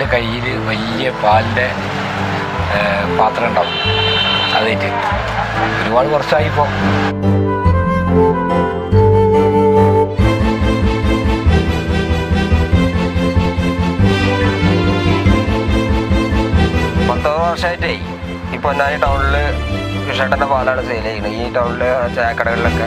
എൻ്റെ കയ്യിൽ വലിയ പാലിൻ്റെ പാത്രം ഉണ്ടാവും അതായിട്ട് ഒരുപാട് വർഷമായി ഇപ്പോൾ പത്തോളം വർഷമായിട്ടേ ഈ പൊന്നാനി ടൗണിൽ കൃഷ്ണേട്ടൻ്റെ പാലാണ് സെയിൽ ചെയ്യുന്നത് ഈ ടൗണിലെ ചായക്കടകളിലൊക്കെ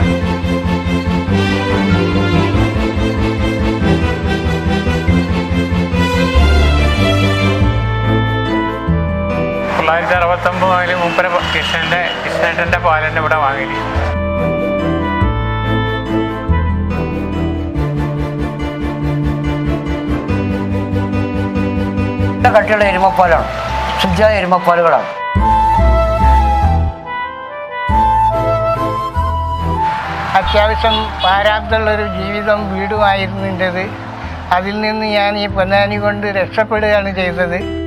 തൊള്ളായിരത്തി അറുപത്തൊമ്പത് മുതൽ മൂപ്പര കൃഷ്ണൻ്റെ കൃഷ്ണേട്ടൻ്റെ പാലന്നെ ഇവിടെ വാങ്ങി നല്ല കട്ടിയുള്ള എരുമപ്പാലാണ് ശുദ്ധിയായ എരുമപ്പാലുകളാണ് അത്യാവശ്യം പാരാബ്ദമുള്ളൊരു ജീവിതം വീടുമായിരുന്നു എൻ്റേത് അതിൽ നിന്ന് ഞാൻ ഈ പൊന്നാനി കൊണ്ട് രക്ഷപ്പെടുകയാണ് ചെയ്തത്